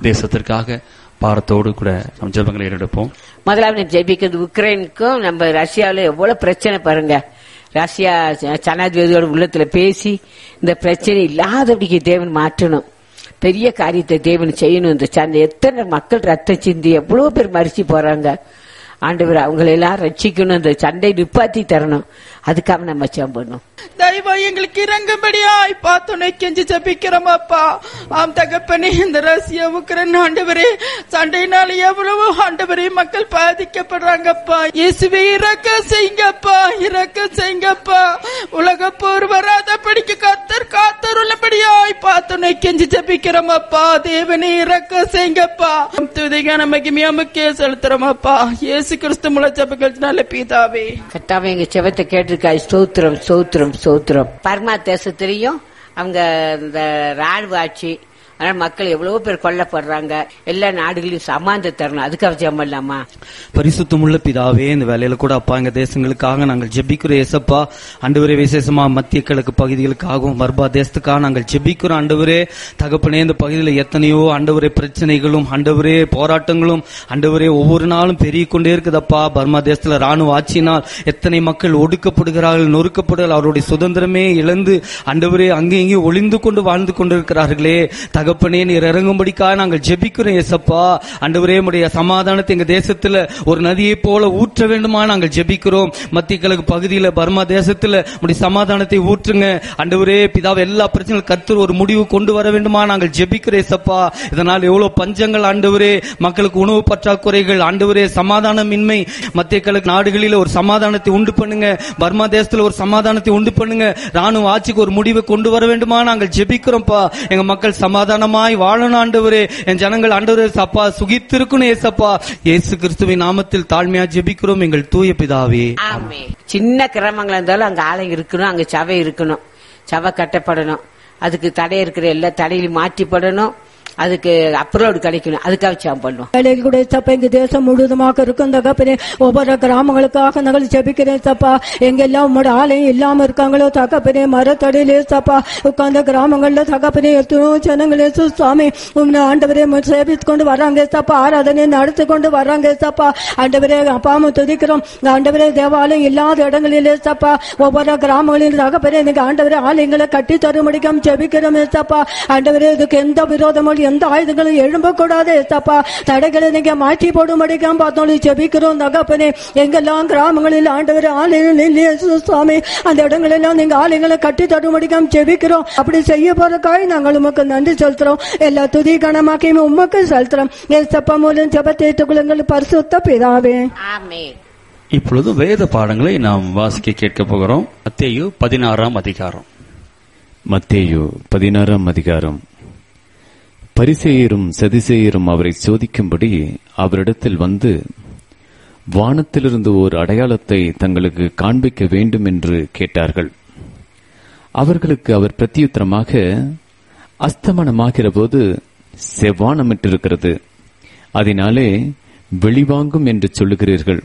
தேசத்திற்காக பாரத்தோடு கூட நம் ஜெபங்களை எடுப்போம் முதலாவது ஜெயிக்கிறது உக்ரைனுக்கும் நம்ம ரஷ்யாவில் எவ்வளவு பிரச்சனை பாருங்க ரஷ்யா ஜ- ஜனாதிபதியோட உள்ளத்துல பேசி இந்த பிரச்சனை இல்லாதபடிக்கு தேவன் மாற்றணும் பெரிய காரியத்தை தேவன் செய்யணும் இந்த சண்டை எத்தனை மக்கள் ரத்தம் சிந்தி எவ்வளவு பேர் மறிச்சு போறாங்க ஆண்டவர் அவங்களை எல்லாம் ரட்சிக்கணும் இந்த சண்டை நிப்பாத்தி தரணும் அதுக்காக நம்ம ஜெபம் பண்ணணும் தயவா எங்களுக்கு இறங்கும்படியாய் பார்த்துனை கெஞ்சி ஜபிக்கிறோம் அப்பா ஆம் தகப்பனே இந்த ரஷ்யா உக்ரைன் ஆண்டவரே சண்டையினால எவ்வளவு ஆண்டவரே மக்கள் பாதிக்கப்படுறாங்கப்பா இயேசுவே இறக்க செய்யுங்கப்பா இறக்க செய்யுங்கப்பா உலக போர் வராத படிக்க கத்தர் காத்தருள்ளபடியாய் பார்த்துனை கெஞ்சி ஜபிக்கிறோம் அப்பா தேவனே இறக்க செய்யுங்கப்பா துதிகான மகிமையாமுக்கே செலுத்துறோம் அப்பா இயேசு கிறிஸ்து முளை ஜபங்கள் நல்ல பீதாவே கட்டாம எங்க செவத்தை கேட்டிருக்காய் ஸ்தோத்திரம் ஸ்தோத்திரம் ஸ்தோத்திரம் பர்மா தேசத்திலையும் அவங்க இந்த ராணுவ ஆட்சி அதனால மக்கள் எவ்வளவு பேர் கொல்லப்படுறாங்க எல்லா நாடுகளையும் சமாந்த தரணும் அதுக்காக ஜெபம் பண்ணலாமா பரிசுத்தமுள்ள பிதாவே இந்த வேலையில கூட அப்பா எங்க தேசங்களுக்காக நாங்கள் ஜெபிக்கிறோம் ஏசப்பா அண்டுவரே விசேஷமா மத்திய கிழக்கு பகுதிகளுக்காகவும் வர்பா தேசத்துக்காக நாங்கள் ஜெபிக்கிறோம் அண்டவரே தகப்பனே இந்த பகுதியில் எத்தனையோ அண்டவரே பிரச்சனைகளும் அண்டவரே போராட்டங்களும் அண்டவரே ஒவ்வொரு நாளும் பெருகிக் கொண்டே இருக்குதப்பா பர்மா தேசத்துல ராணுவ ஆட்சியினால் எத்தனை மக்கள் ஒடுக்கப்படுகிறார்கள் நொறுக்கப்படுகிறார்கள் அவருடைய சுதந்திரமே இழந்து அண்டவரே அங்கே இங்கே ஒளிந்து கொண்டு வாழ்ந்து கொண்டிருக்கிறார்களே தகப்பனே நீர் இறங்கும்படிக்காக நாங்கள் ஜெபிக்கிறோம் ஏசப்பா அண்டவரே உடைய சமாதானத்தை எங்க தேசத்துல ஒரு நதியை போல ஊற்ற வேண்டுமா நாங்கள் ஜெபிக்கிறோம் மத்திய கிழக்கு பகுதியில பர்மா தேசத்துல உடைய சமாதானத்தை ஊற்றுங்க அண்டவரே பிதாவை எல்லா பிரச்சனைகளும் கர்த்தர் ஒரு முடிவு கொண்டு வர வேண்டுமா நாங்கள் ஜெபிக்கிறோம் ஏசப்பா இதனால் எவ்வளவு பஞ்சங்கள் ஆண்டவரே மக்களுக்கு உணவு பற்றாக்குறைகள் ஆண்டவரே சமாதானமின்மை மத்திய கிழக்கு நாடுகளில் ஒரு சமாதானத்தை உண்டு பண்ணுங்க பர்மா தேசத்துல ஒரு சமாதானத்தை உண்டு பண்ணுங்க ராணுவ ஆட்சிக்கு ஒரு முடிவை கொண்டு வர வேண்டுமா நாங்கள் ஜெபிக்கிறோம்ப்பா எங்க மக்கள் சமாதானமாய் வாழணும் ஆண்டவரே என் ஜனங்கள் ஆண்டவரே அப்பா சுகித்திருக்கணும் ஏசப்பா இயேசு கிறிஸ்துவின் நாமத்தில் தாழ்மையா ஜெபிக்கிறோம் எங்கள் தூய பிதாவே ஆமே சின்ன கிராமங்களா இருந்தாலும் அங்க ஆலயம் இருக்கணும் அங்க சபை இருக்கணும் சபை கட்டப்படணும் அதுக்கு தடை இருக்கிற எல்லா தடையிலும் மாற்றிப்படணும் அதுக்கு அப்ரோடு கிடைக்கணும் அதுக்காக ஜெபம் பண்ணுவோம் வேலையில் கூட சப்பா எங்க தேசம் முழுவதுமாக இருக்கும் தகப்பனே ஒவ்வொரு கிராமங்களுக்காக நாங்கள் ஜெபிக்கிறேன் சப்பா எங்கெல்லாம் உங்களோட ஆலயம் இல்லாம இருக்காங்களோ தகப்பனே மரத்தடியிலே சப்பா உட்கார்ந்த கிராமங்கள்ல தகப்பனே எத்தனையோ ஜனங்களே சுவாமி உம்மை ஆண்டவரே உம்மை சேவித்து கொண்டு வர்றாங்க சப்பா ஆராதனை நடத்தி கொண்டு வர்றாங்க சப்பா ஆண்டவரே அப்பாம துதிக்கிறோம் ஆண்டவரே தேவாலயம் இல்லாத இடங்களிலே சப்பா ஒவ்வொரு கிராமங்களிலும் தகப்பனே இன்னைக்கு ஆண்டவரே ஆலயங்களை கட்டி தரும்படிக்கும் ஜெபிக்கிறோம் சப்பா ஆண்டவரே இதுக்கு எந்த விரோதமும் எந்த ஆயுதங்களும் எழும்பக்கூடாது சப்பா தடைகளை நீங்க மாற்றி போடும்படிக்கும் பார்த்தோம் ஜெபிக்கிறோம் தகப்பனே எங்கெல்லாம் கிராமங்களில் ஆண்டவர் ஆலயம் இல்லையே சுவாமி அந்த இடங்களெல்லாம் நீங்க ஆலயங்களை கட்டி தரும்படிக்கும் ஜெபிக்கிறோம் அப்படி செய்ய போறதுக்காக நாங்கள் உமக்கு நன்றி செலுத்துறோம் எல்லா துதி கணமாக்கையும் உமக்கு செலுத்துறோம் ஏசப்பா மூலம் ஜெபத்தை ஏற்றுக்கொள்ளுங்கள் பரிசுத்த பிதாவே ஆமே இப்பொழுது வேத பாடங்களை நாம் வாசிக்க கேட்க போகிறோம் மத்தேயு பதினாறாம் அதிகாரம் மத்தேயு பதினாறாம் அதிகாரம் பரிசேயரும் சதிசேயரும் அவரை சோதிக்கும்படி அவரிடத்தில் வந்து வானத்திலிருந்து ஒரு அடையாளத்தை தங்களுக்கு காண்பிக்க வேண்டும் என்று கேட்டார்கள் அவர்களுக்கு அவர் பிரத்தியுத்தரமாக அஸ்தமனமாகிற போது செவ்வானமிட்டிருக்கிறது அதனாலே வெளிவாங்கும் என்று சொல்லுகிறீர்கள்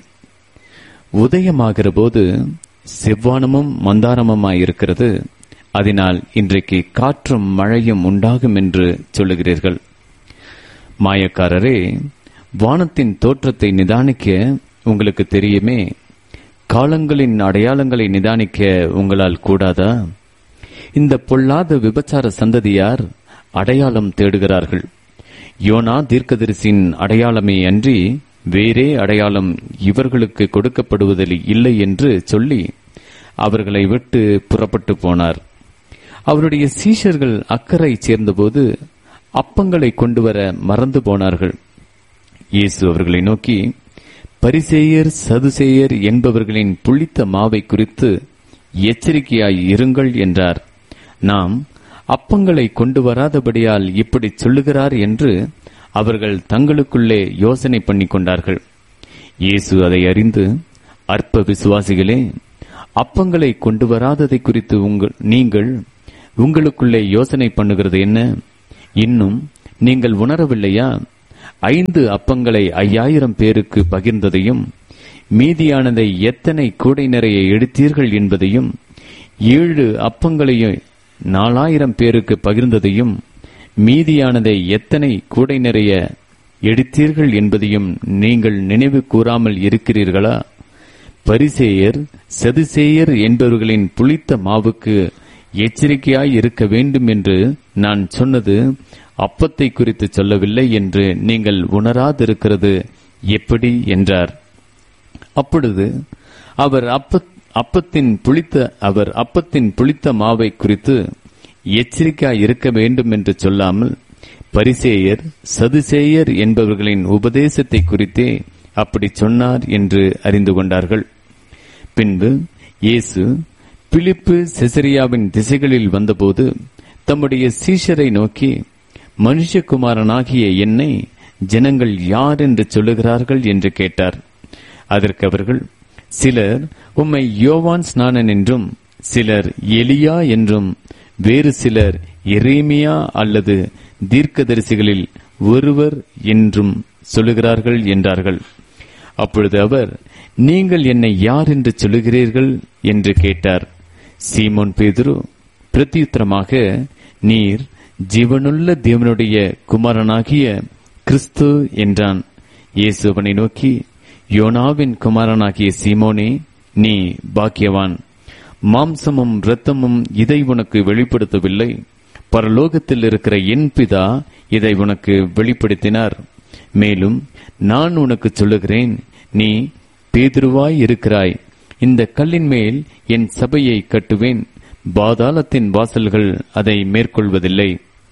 உதயமாகிற போது செவ்வானமும் மந்தாரமுமாயிருக்கிறது அதனால் இன்றைக்கு காற்றும் மழையும் உண்டாகும் என்று சொல்லுகிறீர்கள் மாயக்காரரே வானத்தின் தோற்றத்தை நிதானிக்க உங்களுக்கு தெரியுமே காலங்களின் அடையாளங்களை நிதானிக்க உங்களால் கூடாதா இந்த பொல்லாத விபச்சார சந்ததியார் அடையாளம் தேடுகிறார்கள் யோனா தீர்க்கதரிசியின் அடையாளமே அன்றி வேறே அடையாளம் இவர்களுக்கு கொடுக்கப்படுவதில் இல்லை என்று சொல்லி அவர்களை விட்டு புறப்பட்டு போனார் அவருடைய சீஷர்கள் அக்கறை சேர்ந்தபோது அப்பங்களை கொண்டு வர மறந்து போனார்கள் இயேசு அவர்களை நோக்கி பரிசேயர் சதுசேயர் என்பவர்களின் புளித்த மாவை குறித்து எச்சரிக்கையாய் இருங்கள் என்றார் நாம் அப்பங்களை கொண்டு வராதபடியால் இப்படி சொல்லுகிறார் என்று அவர்கள் தங்களுக்குள்ளே யோசனை பண்ணிக் கொண்டார்கள் இயேசு அதை அறிந்து அற்ப விசுவாசிகளே அப்பங்களை கொண்டு வராததை குறித்து உங்கள் நீங்கள் உங்களுக்குள்ளே யோசனை பண்ணுகிறது என்ன இன்னும் நீங்கள் உணரவில்லையா ஐந்து அப்பங்களை ஐயாயிரம் பேருக்கு பகிர்ந்ததையும் மீதியானதை எத்தனை கூடை நிறைய எடுத்தீர்கள் என்பதையும் ஏழு அப்பங்களையும் நாலாயிரம் பேருக்கு பகிர்ந்ததையும் மீதியானதை எத்தனை கூடை நிறைய எடுத்தீர்கள் என்பதையும் நீங்கள் நினைவு கூறாமல் இருக்கிறீர்களா பரிசேயர் சதுசேயர் என்பவர்களின் புளித்த மாவுக்கு எச்சரிக்கையாய் இருக்க வேண்டும் என்று நான் சொன்னது அப்பத்தை குறித்து சொல்லவில்லை என்று நீங்கள் உணராதிருக்கிறது எப்படி என்றார் அப்பொழுது அவர் அப்ப அப்பத்தின் புளித்த அவர் அப்பத்தின் புளித்த மாவை குறித்து எச்சரிக்கையாய் இருக்க வேண்டும் என்று சொல்லாமல் பரிசேயர் சதுசேயர் என்பவர்களின் உபதேசத்தை குறித்தே அப்படி சொன்னார் என்று அறிந்து கொண்டார்கள் பின்பு இயேசு பிலிப்பு செசரியாவின் திசைகளில் வந்தபோது தம்முடைய சீஷரை நோக்கி மனுஷகுமாரனாகிய என்னை ஜனங்கள் யார் என்று சொல்லுகிறார்கள் என்று கேட்டார் அதற்கு அவர்கள் சிலர் உம்மை யோவான் ஸ்நானன் என்றும் சிலர் எலியா என்றும் வேறு சிலர் எரேமியா அல்லது தீர்க்கதரிசிகளில் ஒருவர் என்றும் சொல்லுகிறார்கள் என்றார்கள் அப்பொழுது அவர் நீங்கள் என்னை யார் என்று சொல்லுகிறீர்கள் என்று கேட்டார் சீமோன் பேதுரு பிரத்யுத்தரமாக நீர் ஜீவனுள்ள தேவனுடைய குமாரனாகிய கிறிஸ்து என்றான் இயேசு அவனை நோக்கி யோனாவின் குமாரனாகிய சீமோனே நீ பாக்கியவான் மாம்சமும் இரத்தமும் இதை உனக்கு வெளிப்படுத்தவில்லை பரலோகத்தில் இருக்கிற என் பிதா இதை உனக்கு வெளிப்படுத்தினார் மேலும் நான் உனக்கு சொல்லுகிறேன் நீ பேதுருவாய் இருக்கிறாய் இந்த கல்லின் மேல் என் சபையை கட்டுவேன் பாதாளத்தின் வாசல்கள் அதை மேற்கொள்வதில்லை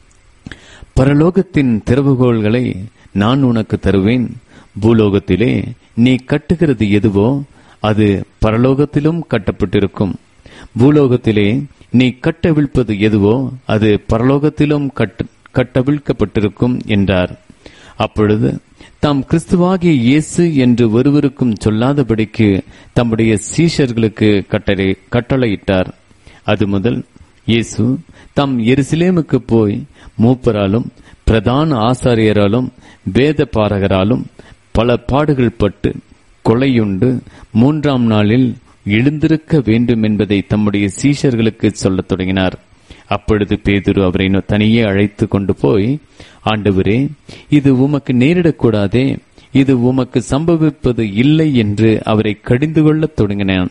பரலோகத்தின் திறவுகோள்களை நான் உனக்கு தருவேன் பூலோகத்திலே நீ கட்டுகிறது எதுவோ அது பரலோகத்திலும் கட்டப்பட்டிருக்கும் பூலோகத்திலே நீ கட்டவிழ்ப்பது எதுவோ அது பரலோகத்திலும் கட்ட கட்டவிழ்க்கப்பட்டிருக்கும் என்றார் அப்பொழுது தாம் கிறிஸ்துவாகிய இயேசு என்று ஒருவருக்கும் சொல்லாதபடிக்கு தம்முடைய சீஷர்களுக்கு கட்டளை கட்டளையிட்டார் அது முதல் இயேசு தாம் எருசலேமுக்கு போய் மூப்பராலும் பிரதான ஆசாரியராலும் வேத பாரகராலும் பல பாடுகள் பட்டு கொலையுண்டு மூன்றாம் நாளில் எழுந்திருக்க வேண்டும் என்பதை தம்முடைய சீஷர்களுக்கு சொல்லத் தொடங்கினார் அப்பொழுது பேதுரு அவரை தனியே அழைத்து கொண்டு போய் ஆண்டவரே இது உமக்கு நேரிடக்கூடாதே இது உமக்கு சம்பவிப்பது இல்லை என்று அவரை கடிந்து கொள்ளத் தொடங்கினான்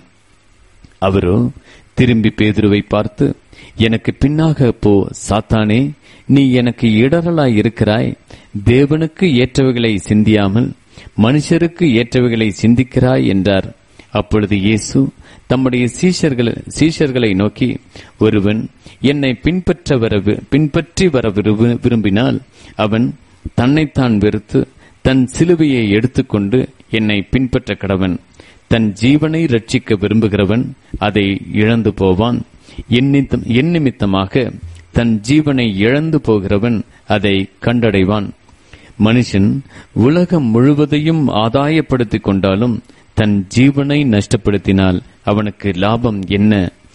அவரோ திரும்பி பேதுருவை பார்த்து எனக்கு பின்னாக போ சாத்தானே நீ எனக்கு இடரலாய் இருக்கிறாய் தேவனுக்கு ஏற்றவைகளை சிந்தியாமல் மனுஷருக்கு ஏற்றவைகளை சிந்திக்கிறாய் என்றார் அப்பொழுது இயேசு தம்முடைய சீஷர்கள் சீஷர்களை நோக்கி ஒருவன் என்னை பின்பற்ற வர பின்பற்றி வர விரும்பு- விரும்பினால் அவன் தன்னைத்தான் வெறுத்து தன் சிலுவையை எடுத்துக்கொண்டு என்னை பின்பற்ற கடவன் தன் ஜீவனை ரட்சிக்க விரும்புகிறவன் அதை இழந்து போவான் என் நிமித்தம்- என் நிமித்தமாக தன் ஜீவனை இழந்து போகிறவன் அதை கண்டடைவான் மனுஷன் உலகம் முழுவதையும் ஆதாயப்படுத்திக் கொண்டாலும் தன் ஜீவனை நஷ்டப்படுத்தினால் அவனுக்கு லாபம் என்ன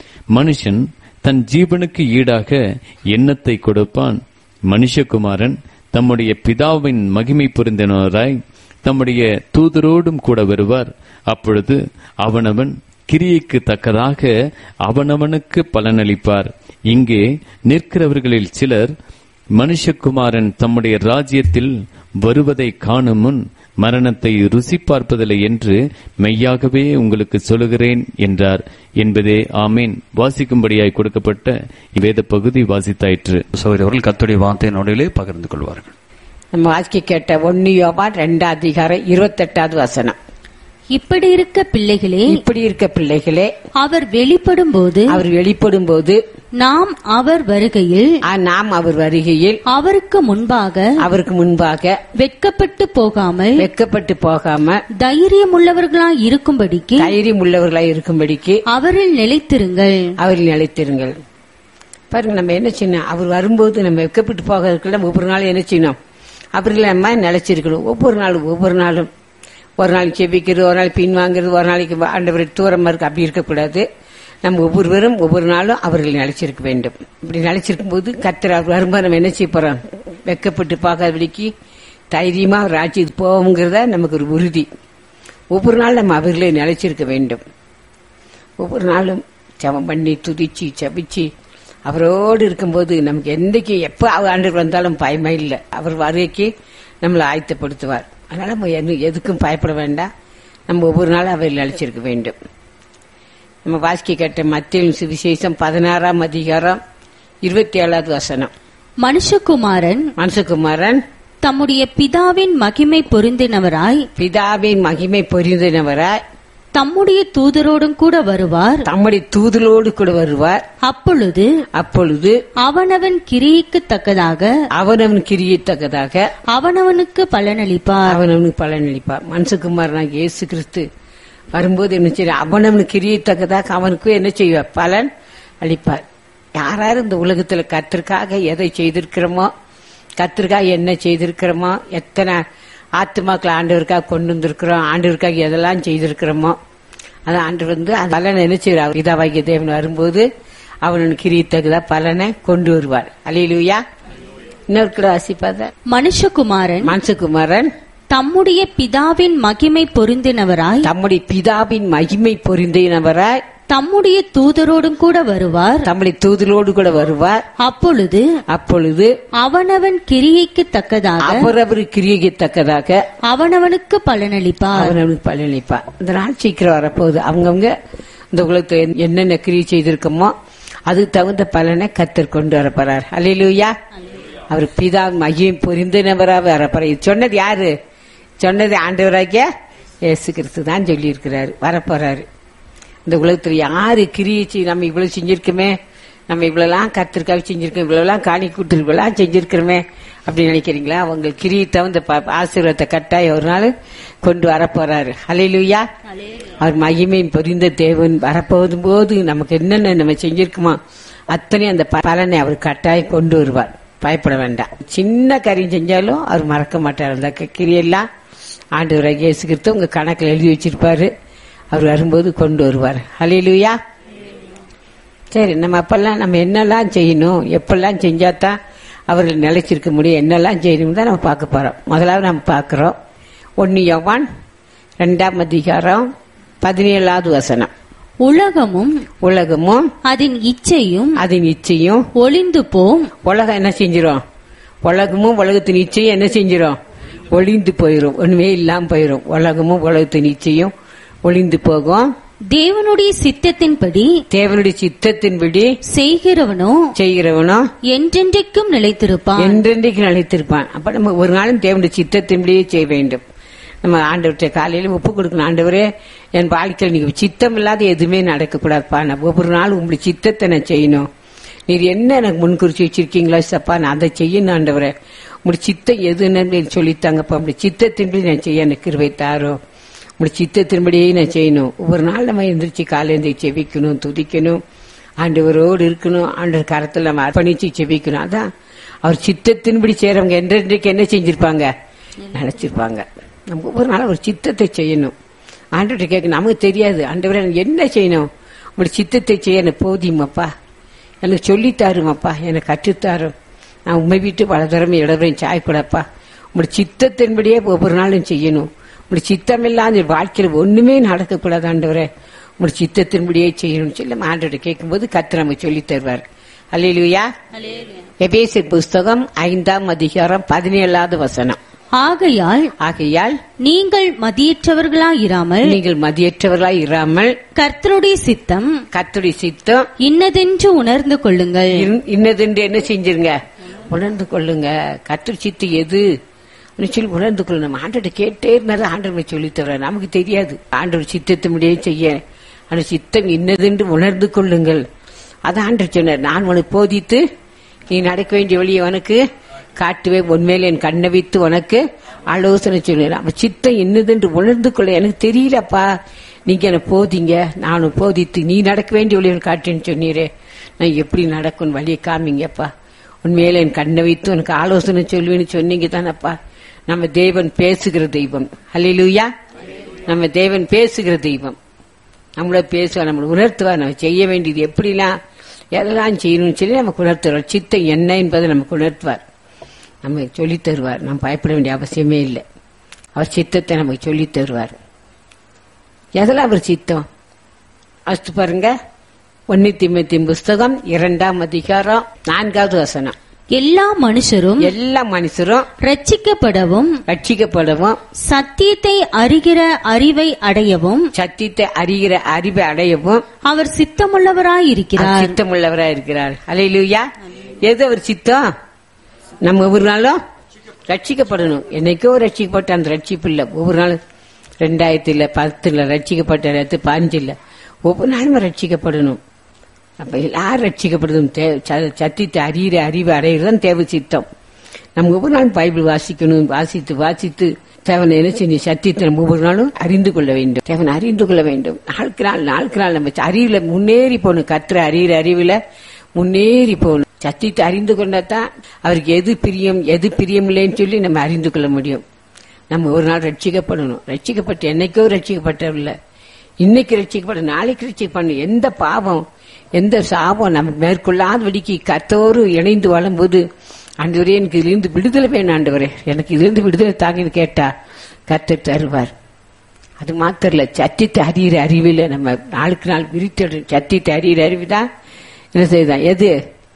மனுஷன் தன் ஜீவனுக்கு ஈடாக எண்ணத்தை கொடுப்பான் மனுஷகுமாரன் தம்முடைய பிதாவின் மகிமை புரிந்தனராய் தம்முடைய தூதரோடும் கூட வருவார் அப்பொழுது அவனவன் கிரியைக்கு தக்கதாக அவனவனுக்கு பலனளிப்பார் இங்கே நிற்கிறவர்களில் சிலர் மனுஷகுமாரன் தம்முடைய ராஜ்யத்தில் வருவதை காணும் முன் மரணத்தை ருசி பார்ப்பதில்லை என்று மெய்யாகவே உங்களுக்கு சொல்லுகிறேன் என்றார் என்பதே ஆமேன் வாசிக்கும்படியாய் கொடுக்கப்பட்ட இவ்வேத பகுதி வாசித்தாயிற்று சௌரி அவர்கள் கத்துடைய வார்த்தை நொடியிலே பகிர்ந்து கொள்வார்கள் நம்ம வாசிக்க கேட்ட ஒன்னு யோபா ரெண்டாம் அதிகாரம் இருபத்தெட்டாவது வசனம் இப்படி இருக்க பிள்ளைகளே இப்படி இருக்க பிள்ளைகளே அவர் வெளிப்படும் போது அவர் வெளிப்படும் போது நாம் அவர் வருகையில் நாம் அவர் வருகையில் அவருக்கு முன்பாக அவருக்கு முன்பாக வெட்கப்பட்டு போகாமல் வெட்கப்பட்டு போகாம தைரியம் உள்ளவர்களாய் இருக்கும்படிக்கு தைரியம் உள்ளவர்களாய் இருக்கும்படிக்கு அவரில் நிலைத்திருங்கள் அவரில் நிலைத்திருங்கள் பாருங்க நம்ம என்ன செய்யணும் அவர் வரும்போது நம்ம வெட்கப்பட்டு போகிறதுக்குள்ள நம்ம ஒவ்வொரு நாளும் என்ன செய்யணும் அவரில் நம்ம நிலைச்சிருக்கணும் ஒவ்வொரு நாளும் ஒவ்வொரு நாளும் ஒரு நாளைக்கு செபிக்கிறது ஒரு நாள் பின் வாங்குறது ஒரு நாளைக்கு ஆண்டவர் தூரமா இருக்கு அப்படி இருக்கக்கூடாது நம்ம ஒவ்வொருவரும் ஒவ்வொரு நாளும் அவர்கள் நிலைச்சிருக்க வேண்டும் இப்படி நிலைச்சிருக்கும் போது கத்திர அவர் வரும்போது நம்ம என்ன செய்ய போறோம் வெட்கப்பட்டு பார்க்காதபடிக்கு தைரியமா அவர் ராஜ்யத்துக்கு போவோங்கிறத நமக்கு ஒரு உறுதி ஒவ்வொரு நாள் நம்ம அவர்களை நிலைச்சிருக்க வேண்டும் ஒவ்வொரு நாளும் ஜெபம் பண்ணி துதிச்சு ஜெபிச்சு அவரோடு இருக்கும்போது நமக்கு என்னைக்கு எப்ப அவர் ஆண்டு வந்தாலும் பயமே இல்லை அவர் வருகைக்கு நம்மளை ஆயத்தப்படுத்துவார் அதனால நம்ம என்ன- எதுக்கும் பயப்பட வேண்டாம் நம்ம ஒவ்வொரு நாளும் அவர் அழைச்சிருக்க வேண்டும் நம்ம வாசிக்க கேட்ட மத்திய சுவிசேஷம் பதினாறாம் அதிகாரம் இருபத்தி ஏழாவது வசனம் மனுஷகுமாரன் மனசுகுமாரன் தம்முடைய பிதாவின் மகிமை பொருந்தினவராய் பிதாவின் மகிமை பொரிந்தனவராய் தம்முடைய தூதரோடும் கூட வருவார் தம்முடைய தூதலோடு கூட வருவார் அப்பொழுது அப்பொழுது அவனவன் கிரியைக்கு தக்கதாக அவனவன் கிரியத்தக்கதாக அவனவனுக்கு பலனளிப்பார் அவனவனுக்கு பலனளிப்பார் மனசுக்குமாரனாக இயேசு கிறிஸ்து வரும்போது என்ன செய்ய அவனவனுக்கு கிரியத்தக்கதாக அவனுக்கு என்ன செய்வார் பலன் அளிப்பார் யாராரும் இந்த உலகத்துல கத்திற்காக எதை செய்திருக்கிறோமோ கத்திற்காக என்ன செய்திருக்கிறோமோ எத்தனை ஆத்துமாக்கள் ஆண்டவருக்காக கொண்டு வந்திருக்கிறோம் ஆண்டவருக்காக எதெல்லாம் செய்திருக்கிறோமோ அது ஆண்டு வந்து அந்த பலனை என்ன செய்வார் இதாவாகிய தேவன் வரும்போது அவனுக்கு கிரியத்தக்கதா பலனை கொண்டு வருவார் அலையிலுயா இன்னொரு கூட வாசிப்பாத மனுஷகுமாரன் மனசுக்குமாரன் தம்முடைய பிதாவின் மகிமை பொருந்தினவராய் தம்முடைய பிதாவின் மகிமை பொருந்தினவராய் தம்முடைய தூதரோடும் கூட வருவார் தம்முடைய தூதலோடு கூட வருவார் அப்பொழுது அப்பொழுது அவனவன் கிரியைக்கு தக்கதாக அவரவர் கிரியத்தக்கதாக அவனவனுக்கு பலனளிப்பார் அவர் அவனுக்கு பலனளிப்பார் இந்த நாள் சீக்கிரம் வரப்போகுது அவங்கவுங்க இந்த உலகத்தை என்னென்ன கிரியை செய்திருக்கோமோ அதுக்கு தகுந்த பலனை கத்தர் கொண்டு வரப்போறார் அல்லையிலூயா அவர் பிதா மகிமை பொரிந்தனவராக வரப்போறார் இது சொன்னது யாரு சொன்னது ஆண்டவராகிய இயேசு கிறிஸ்து தான் சொல்லியிருக்கிறாரு வரப்போறாரு இந்த உலகத்துல யாரு கிரியிச்சு நம்ம இவ்வளவு செஞ்சிருக்கோமே நம்ம இவ்வளவுலாம் கத்திரிக்காய் செஞ்சிருக்கோம் இவ்வளவுலாம் காணி கூட்டு இவ்வளவு செஞ்சிருக்கிறோமே அப்படின்னு நினைக்கிறீங்களா அவங்க கிரியை தகுந்த ப- ஆசீர்வாதத்தை கட்டாயம் ஒரு நாள் கொண்டு வரப்போறாரு ஹalleluya அவர் மகிமை பொரிந்த தேவன் வரப்போதும் போது நமக்கு என்னென்ன நம்ம செஞ்சிருக்குமோ அத்தனை அந்த ப- பலனை அவர் கட்டாயம் கொண்டு வருவார் பயப்பட வேண்டாம் சின்ன காரியம் செஞ்சாலும் அவர் மறக்க மாட்டார் அந்த க- கிரியெல்லாம் ஆண்டு இயேசு கிறிஸ்து உங்க கணக்கில் எழுதி வச்சிருப்பாரு அவர் வரும்போது கொண்டு வருவார் ஹalleluya சரி நம்ம அப்பெல்லாம் நம்ம என்னெல்லாம் செய்யணும் எப்பெல்லாம் செஞ்சாதான் அவர்கள் நிலைச்சிருக்க முடியும் என்னெல்லாம் செய்யணும் தான் நம்ம பார்க்க போறோம் முதலாவது நம்ம பார்க்கிறோம் ஒன்னு யோவான் ரெண்டாம் அதிகாரம் பதினேழாவது வசனம் உலகமும் உலகமும் அதன் இச்சையும் அதன் இச்சையும் ஒளிந்து போம் உலகம் என்ன செஞ்சிரும் உலகமும் உலகத்தின் இச்சையும் என்ன செஞ்சிரும் ஒளிந்து போயிரும் ஒண்ணுமே இல்லாம போயிரும் உலகமும் உலகத்தின் இச்சையும் ஒளிந்து போகும் தேவனுடைய சித்தத்தின்படி தேவனுடைய சித்தத்தின்படி செய்கிறவனோ செய்கிறவனோ என்றென்றைக்கும் நிலைத்திருப்பான் என்றென்றைக்கு நிலைத்திருப்பான் அப்ப நம்ம ஒரு நாளும் தேவனுடைய சித்தத்தின்படியே செய்ய வேண்டும் நம்ம ஆண்டவர்கிட்ட காலையில ஒப்பு கொடுக்கணும் ஆண்டவரே என் வாழ்க்கையில் நீங்க சித்தம் இல்லாத எதுவுமே நடக்கக்கூடாதுப்பா நான் ஒவ்வொரு நாளும் உங்களுடைய சித்தத்தை நான் செய்யணும் நீர் என்ன எனக்கு முன்குறிச்சு வச்சிருக்கீங்களா சப்பா நான் அதை செய்யணும் ஆண்டவரே உங்களுடைய சித்தம் எதுன்னு சொல்லித்தாங்கப்பா உங்களுடைய சித்தத்தின்படி நான் செய்ய எனக்கு கிருபை தாரோ உங்களுடைய சித்தத்தின்படியே நான் செய்யணும் ஒவ்வொரு நாள் நம்ம எந்திரிச்சு காலை எந்திரிச்சு செவிக்கணும் துதிக்கணும் ஆண்டவரோடு இருக்கணும் ஆண்டவர் கரத்தில் நம்ம அர்ப்பணிச்சு செவிக்கணும் அதான் அவர் சித்தத்தின்படி செய்யறவங்க என்றென்றைக்கு என்ன செஞ்சிருப்பாங்க நினைச்சிருப்பாங்க நம்ம ஒவ்வொரு நாளும் ஒரு சித்தத்தை செய்யணும் ஆண்டவர்கிட்ட கேட்க நமக்கு தெரியாது ஆண்டவரே எனக்கு என்ன செய்யணும் உங்களுடைய சித்தத்தை செய்ய எனக்கு போதியமாப்பா எனக்கு சொல்லித்தாருமாப்பா எனக்கு கற்றுத்தாரும் நான் உண்மை விட்டு பல தரம் இடவரையும் சாயக்கூடப்பா உங்களுடைய சித்தத்தின்படியே ஒவ்வொரு நாளும் செய்யணும் உங்களுடைய சித்தம் இல்லாத வாழ்க்கையில் ஒண்ணுமே நடக்கக்கூடாது ஆண்டவரே உங்களுடைய சித்தத்தின்படியே செய்யணும்னு சொல்லி நம்ம ஆண்டவர்கிட்ட கேட்கும்போது கத்து நமக்கு சொல்லி தருவார் அல்லையிலுயா எபேசியர் புஸ்தகம் ஐந்தாம் அதிகாரம் பதினேழாவது வசனம் ஆகையால் ஆகையால் நீங்கள் மதியற்றவர்களாயிராமல் நீங்கள் மதியற்றவர்களாய் இராமல் கர்த்தருடைய சித்தம் கத்துடைய சித்தம் இன்னதென்று உணர்ந்து கொள்ளுங்கள் இன்- இன்னதென்று என்ன செஞ்சிருங்க உணர்ந்து கொள்ளுங்க கத்து சித்து எது அப்படின்னு சொல்லி உணர்ந்து கொள்ளு நம்ம ஆண்டோட கேட்டே இருந்தாலும் ஆண்டவர் சொல்லி தர நமக்கு தெரியாது ஆண்டவர் சித்தத்தை முடியே செய்ய அந்த சித்தம் இன்னதென்று உணர்ந்து கொள்ளுங்கள் அதான் ஆண்டவர் சொன்னார் நான் உனக்கு போதித்து நீ நடக்க வேண்டிய வழியை உனக்கு காட்டுவே உண்மையில என் கண்ணை வைத்து உனக்கு ஆலோசனை சொல்லுறேன் அவன் சித்தம் என்னதென்று உணர்ந்து கொள்ள எனக்கு தெரியலப்பா நீங்க எனக்கு போதிங்க நானும் போதித்து நீ நடக்க வேண்டிய வழியை காட்டுன்னு சொன்னீரே நான் எப்படி நடக்கும் வழியை காமிங்கப்பா உண்மையில என் கண்ணை வைத்து உனக்கு ஆலோசனை சொல்லுவேன்னு சொன்னீங்க தானப்பா நம்ம தேவன் பேசுகிற தெய்வம் ஹalleluya நம்ம தேவன் பேசுகிற தெய்வம் நம்மள பேசுவா நம்மளை உணர்த்துவா நம்ம செய்ய வேண்டியது எப்படிலாம் எதெல்லாம் செய்யணும்னு சொல்லி நமக்கு உணர்த்துவார் சித்தம் என்ன என்பதை நமக்கு உணர்த்துவார் நம்ம சொல்லித் தருவார் நாம் பயப்பட வேண்டிய அவசியமே இல்லை அவர் சித்தத்தை நமக்கு சொல்லித் தருவார் எதெல்லாம் அவர் சித்தம் அஸ்து பாருங்க ஒன்னு திமுத்தின் புஸ்தகம் இரண்டாம் அதிகாரம் நான்காவது வசனம் எல்லா மனுஷரும் எல்லா மனுஷரும் ரட்சிக்கப்படவும் ரட்சிக்கப்படவும் சத்தியத்தை அறிகிற அறிவை அடையவும் சத்தியத்தை அறிகிற அறிவை அடையவும் அவர் சித்தமுள்ளவராயிருக்கிறார் சித்தமுள்ளவரா இருக்கிறார் அலையிலுயா எது அவர் சித்தம் நம்ம ஒவ்வொரு நாளும் ரட்சிக்கப்படணும் என்னைக்கோ ரட்சிக்கப்பட்ட அந்த ரட்சிப்பு இல்ல ஒவ்வொரு நாளும் ரெண்டாயிரத்துல பத்துல ரட்சிக்கப்பட்ட நேரத்து பாஞ்சில்ல ஒவ்வொரு நாளும் ரட்சிக்கப்படணும் அப்ப எல்லாரும் ரட்சிக்கப்படுதும் சத்தியத்தை அறிகிற அறிவு அடையிறதுதான் தேவை சித்தம் நம்ம ஒவ்வொரு நாளும் பைபிள் வாசிக்கணும் வாசித்து வாசித்து தேவனை என்ன செஞ்சு சத்தியத்தை நம்ம ஒவ்வொரு நாளும் அறிந்து கொள்ள வேண்டும் தேவனை அறிந்து கொள்ள வேண்டும் நாளுக்கு நாள் நாளுக்கு நாள் நம்ம அறிவுல முன்னேறி போகணும் கத்துற அறிகிற அறிவுல முன்னேறி போகணும் சத்தியத்தை அறிந்து கொண்டாதான் அவருக்கு எது பிரியம் எது பிரியம் இல்லைன்னு சொல்லி நம்ம அறிந்து கொள்ள முடியும் நம்ம ஒரு நாள் ரட்சிக்கப்படணும் ரட்சிக்கப்பட்டு என்னைக்கோ ரட்சிக்கப்பட்டவில்லை இன்னைக்கு ரட்சிக்கப்பட நாளைக்கு ரட்சிக்கப்படணும் எந்த பாவம் எந்த சாபம் நம்ம மேற்கொள்ளாதபடிக்கு கத்தோடு இணைந்து வாழும்போது ஆண்டவரே எனக்கு இதிலிருந்து விடுதலை வேணும் ஆண்டவரே எனக்கு இதிலிருந்து விடுதலை தாங்கன்னு கேட்டா கத்த தருவார் அது மாத்திரம் இல்ல சத்தியத்தை அறிகிற அறிவில நம்ம நாளுக்கு நாள் விரித்து சத்தியத்தை அறிகிற அறிவுதான் என்ன செய்தான் எது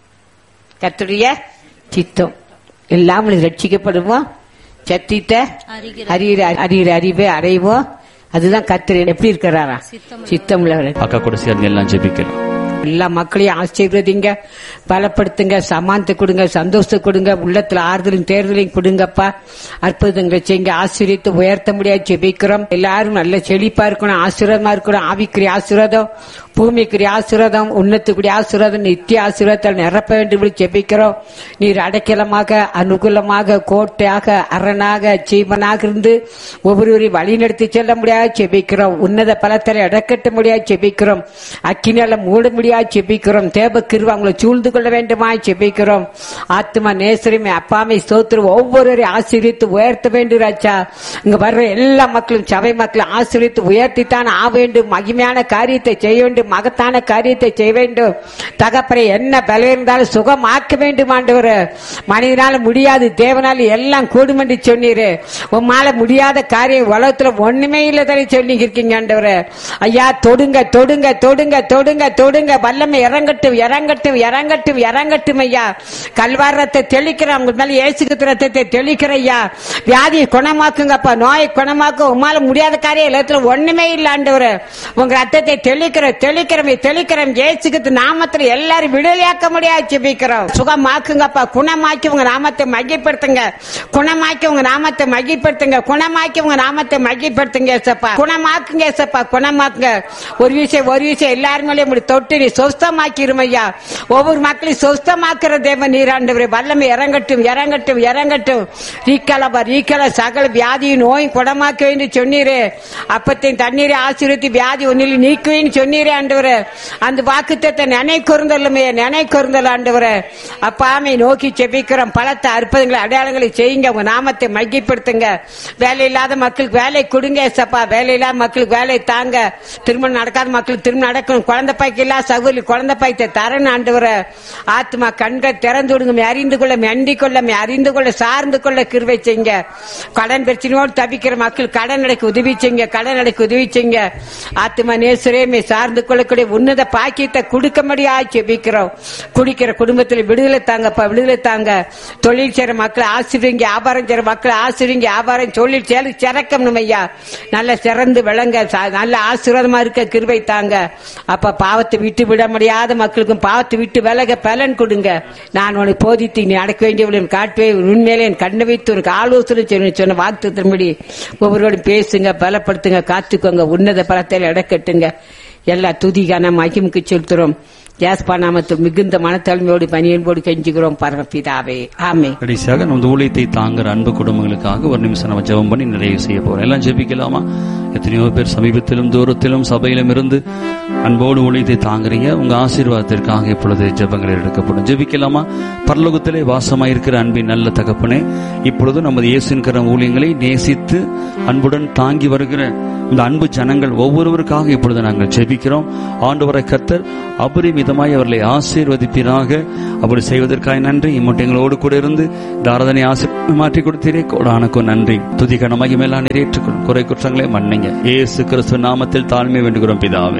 கத்துடைய சித்தம் எல்லாம் ரட்சிக்கப்படுவோம் சத்தியத்தை அறிகிற அறிகிற அறிவை அடைவோம் அதுதான் கத்திர எப்படி இருக்கிறாரா சித்தம் உள்ளவர் அக்கா கூட சேர்ந்து எல்லாம் ஜெபிக்கலாம் எல்லா மக்களையும் ஆசீர்வதிங்க பலப்படுத்துங்க சமானத்தை கொடுங்க சந்தோஷத்தை கொடுங்க உள்ளத்துல ஆறுதலும் தேர்தலையும் கொடுங்கப்பா அற்புதங்களை செய்யுங்க ஆசீர்வித்து உயர்த்த முடியாது ஜெபிக்கிறோம் எல்லாரும் நல்ல செழிப்பா இருக்கணும் ஆசீர்வாதமா இருக்கணும் ஆவிக்குரிய ஆசீர்வாதம் பூமிக்குரிய ஆசீர்வாதம் உன்னத்துக்குரிய ஆசீர்வாதம் நித்திய ஆசீர்வாதத்தால் நிரப்ப வேண்டும் என்று ஜெபிக்கிறோம் நீர் அடைக்கலமாக அனுகூலமாக கோட்டையாக அரணாக ஜீவனாக இருந்து ஒவ்வொருவரையும் வழி நடத்தி செல்ல முடியாது ஜெபிக்கிறோம் உன்னத பலத்தரை அடக்கட்ட முடியாது ஜெபிக்கிறோம் அக்கினால மூட முடியாது ஜெபிக்கிறோம் தேவ கிருவ அவங்களை சூழ்ந்து கொள்ள வேண்டுமா ஜெபிக்கிறோம் ஆத்மா நேசரிமை அப்பாமை ஸ்தோத்திரம் ஒவ்வொருவரையும் ஆசீர்வித்து உயர்த்த வேண்டும் ராஜா இங்க வர்ற எல்லா மக்களும் சபை மக்களும் ஆசீர்வித்து உயர்த்தித்தான் ஆ வேண்டும் மகிமையான காரியத்தை செய்ய வேண்டும் மகத்தான காரியத்தை செய்ய வேண்டும் தகப்பரை என்ன பலம் இருந்தாலும் சுகமாக்க வேண்டும் ஆண்டவர் மனிதனால முடியாது தேவனால எல்லாம் கூடும் என்று சொன்னீரு உம்மால முடியாத காரியம் உலகத்துல ஒண்ணுமே இல்லதானே சொல்லி இருக்கீங்க ஆண்டவர் ஐயா தொடுங்க தொடுங்க தொடுங்க தொடுங்க தொடுங்க வல்லமை இறங்கட்டும் இறங்கட்டும் இறங்கட்டும் இறங்கட்டும் ஐயா கல்வாரத்தை தெளிக்கிற உங்க மேல ஏசுக்கு ரத்தத்தை தெளிக்கிற ஐயா வியாதியை குணமாக்குங்கப்பா நோயை குணமாக்க உமால முடியாத காரியம் எல்லாத்துல ஒண்ணுமே இல்ல ஆண்டவர் உங்க ரத்தத்தை தெளிக்கிற தெளிக்கிறோம் தெளிக்கிறோம் ஏசுக்கு நாமத்துல எல்லாரும் விடுதலையாக்க முடியாது ஜெபிக்கிறோம் சுகமாக்குங்கப்பா குணமாக்கி உங்க நாமத்தை மையப்படுத்துங்க குணமாக்கி உங்க நாமத்தை மையப்படுத்துங்க குணமாக்கி உங்க நாமத்தை மையப்படுத்துங்க ஏசப்பா குணமாக்குங்க ஏசப்பா குணமாக்குங்க ஒரு விஷயம் ஒரு விஷயம் எல்லாரும் மேலேயும் இப்படி தொட்டு நீ சொஸ்தமாக்கிரும் ஐயா ஒவ்வொரு மக்களையும் சொஸ்தமாக்குற தேவ நீராண்டவரே வல்லமை இறங்கட்டும் இறங்கட்டும் இறங்கட்டும் ரீக்கலபா ரீக்கல சகல வியாதியும் நோயும் குணமாக்க வேண்டும் சொன்னீரே அப்பத்தையும் தண்ணீரை ஆசீர்வதி வியாதி ஒன்னில் நீக்குவேன்னு சொன்னீரே ஆண்டவரே அந்த வாக்குத்தத்தை நினை குறந்தல்லுமே நினை குறந்தல் ஆண்டவரே அப்பாமை நோக்கி செபிக்கிறோம் பலத்த அற்புதங்களை அடையாளங்களை செய்யுங்க உங்க நாமத்தை மையப்படுத்துங்க வேலை இல்லாத மக்களுக்கு வேலை கொடுங்க ஏசப்பா வேலை இல்லாத மக்களுக்கு வேலை தாங்க திருமணம் நடக்காத மக்களுக்கு திருமணம் நடக்கணும் குழந்தை பாய்க்கு இல்லாத சகோதரி குழந்தை பாய்த்தை தரணும் ஆண்டவர ஆத்மா கண்கள் திறந்து விடுங்க அறிந்து கொள்ள அண்டிக் கொள்ள அறிந்து கொள்ள சார்ந்து கொள்ள கிருவை செய்யுங்க கடன் பிரச்சனையோடு தவிக்கிற மக்கள் கடன் அடைக்க உதவி செய்யுங்க கடன் அடைக்க உதவி செய்யுங்க ஆத்மா நேசுரேமே சார்ந்து கொள்ளக்கூடிய உன்னத பாக்கியத்தை கொடுக்க முடியாது ஜெபிக்கிறோம் குடிக்கிற குடும்பத்தில் விடுதலை தாங்கப்பா விடுதலை தாங்க தொழில் செய்யற மக்களை ஆசிரியங்க வியாபாரம் செய்யற மக்களை ஆசிரியங்க வியாபாரம் தொழில் செயல் சிறக்கணும் ஐயா நல்ல சிறந்து விளங்க ச- நல்ல ஆசீர்வாதமா இருக்க கிருபை தாங்க அப்ப பாவத்தை விட்டு விட முடியாத மக்களுக்கும் பாவத்தை விட்டு விலக பலன் கொடுங்க நான் உனக்கு போதித்து நீ அடக்க வேண்டியவளும் காட்டுவே உண்மையிலே என் கண்ணை வைத்து உனக்கு ஆலோசனை சொன்ன சொன்ன வாக்குத்தின்படி ஒவ்வொருவரும் பேசுங்க பலப்படுத்துங்க காத்துக்கோங்க உன்னத பலத்தில் இடக்கட்டுங்க எல்லா துதிகான மகிமுக்கு செலுத்துறோம் யாஸ்பா நாமத்தில் மிகுந்த மனத்தன்மையோடு பணியன்போடு கெஞ்சுகிறோம் பரமபிதாவே ஆமே கடைசியாக நமது ஊழியத்தை தாங்குற அன்பு குடும்பங்களுக்காக ஒரு நிமிஷம் நம்ம ஜெபம் பண்ணி நிறைவு செய்ய போறோம் எல்லாம் ஜெபிக்கலாமா எத்தனையோ பேர் சமீபத்திலும் தூரத்திலும் சபையிலும் இருந்து அன்போடு ஊழியத்தை தாங்குறீங்க உங்க ஆசீர்வாதத்திற்காக இப்பொழுது ஜெபங்கள் எடுக்கப்படும் ஜெபிக்கலாமா பரலோகத்திலே வாசமாயிருக்கிற அன்பின் நல்ல தகப்பனே இப்பொழுது நமது இயேசுவின் கரம் ஊழியங்களை நேசித்து அன்புடன் தாங்கி வருகிற இந்த அன்பு ஜனங்கள் ஒவ்வொருவருக்காக இப்பொழுது நாங்கள் ஜெபிக்கிறோம் ஆண்டவரை கத்தர் அபரிமிதமாய் அவர்களை ஆசீர்வதிப்பீராக அப்படி செய்வதற்காக நன்றி இம்மட்டு எங்களோடு கூட இருந்து இந்த ஆராதனை ஆசி மாற்றி கொடுத்தீரே கோடானுக்கும் நன்றி துதி கனமாகி மேலாம் நிறைவேற்றுக்கொள் குறை குற்றங்களை மன்னிங்க ஏசு கிறிஸ்துவ நாமத்தில் தாழ்மை வேண்டுகிறோம் பிதாவே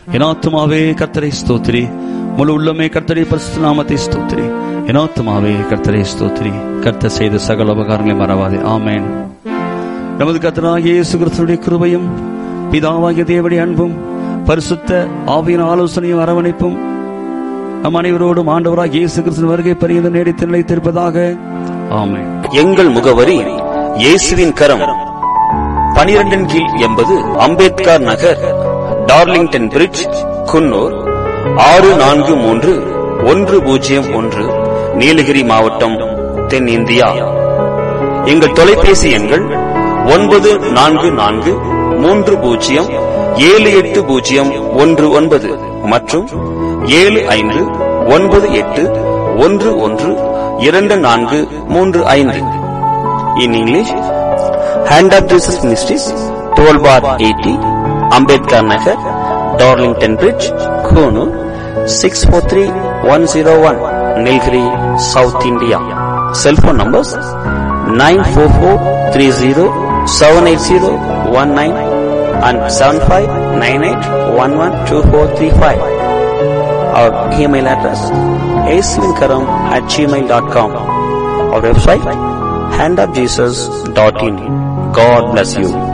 என் ஆத்துமாவே கர்த்தரை ஸ்தோத்திரி முழு உள்ளமே கர்த்தரை பரிசுத்த நாமத்தை ஸ்தோத்திரி என் ஆத்துமாவே கர்த்தரை ஸ்தோத்திரி கர்த்தர் செய்த சகல உபகாரங்களை மறவாதே ஆமென் நமது கர்த்தராகிய இயேசு கிறிஸ்துடைய கிருபையும் பிதாவாகிய தேவடைய அன்பும் பரிசுத்த ஆவியின் ஆலோசனையும் அரவணைப்பும் நம் அனைவரோடும் ஆண்டவராக இயேசு கிறிஸ்து வருகை பெரியது நீடித்து நிலைத்திருப்பதாக ஆமென் எங்கள் முகவரி இயேசுவின் கரம் பனிரெண்டின் கீழ் எண்பது அம்பேத்கர் நகர் டார்லிங்டன் பிரிட்ஜ் குன்னூர் ஆறு நான்கு மூன்று ஒன்று பூஜ்ஜியம் ஒன்று நீலகிரி மாவட்டம் தென்னிந்தியா எங்கள் தொலைபேசி எண்கள் ஒன்பது நான்கு நான்கு மூன்று பூஜ்ஜியம் ஏழு எட்டு பூஜ்ஜியம் ஒன்று ஒன்பது மற்றும் ஏழு ஐந்து ஒன்பது எட்டு ஒன்று ஒன்று இரண்டு நான்கு மூன்று ஐந்து in English hand of Jesus ministries twelve bar eighty Ambedkar Nagar Darlington bridge Coonoor six four three one zero one Nilgiri south India cellphone numbers nine four four three zero seven eight zero one nine and seven five nine eight one one two four three five our email address aswinkaram at gmail.com our website handofjesus.in god bless you